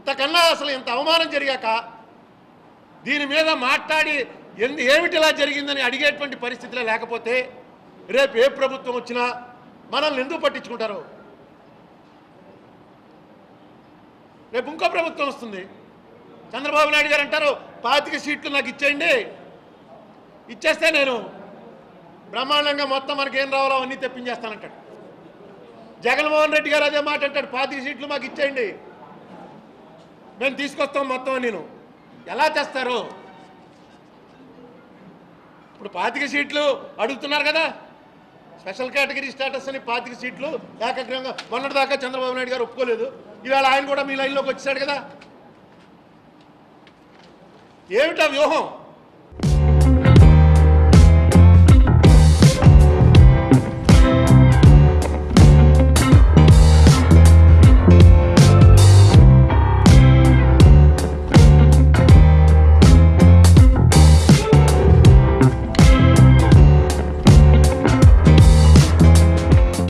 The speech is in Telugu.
ఇంతకన్నా అసలు ఇంత అవమానం జరిగాక దీని మీద మాట్లాడి ఎందు ఏమిటి ఇలా జరిగిందని అడిగేటువంటి పరిస్థితిలో లేకపోతే రేపు ఏ ప్రభుత్వం వచ్చినా మనల్ని ఎందుకు పట్టించుకుంటారు రేపు ఇంకో ప్రభుత్వం వస్తుంది చంద్రబాబు నాయుడు గారు అంటారు పాతిక సీట్లు నాకు ఇచ్చేయండి ఇచ్చేస్తే నేను బ్రహ్మాండంగా మొత్తం మనకి ఏం రావాలో అవన్నీ తెప్పించేస్తానంటాడు జగన్మోహన్ రెడ్డి గారు అదే మాట అంటాడు పాతిక సీట్లు మాకు ఇచ్చేయండి మేము తీసుకొస్తాం మొత్తం నేను ఎలా తెస్తారు ఇప్పుడు పాతిక సీట్లు అడుగుతున్నారు కదా స్పెషల్ కేటగిరీ స్టేటస్ అని పాతిక సీట్లు ఏకగ్రంగా మొన్నటిదాకా చంద్రబాబు నాయుడు గారు ఒప్పుకోలేదు ఇవాళ ఆయన కూడా మీ లైన్లోకి వచ్చాడు కదా ఏమిటా వ్యూహం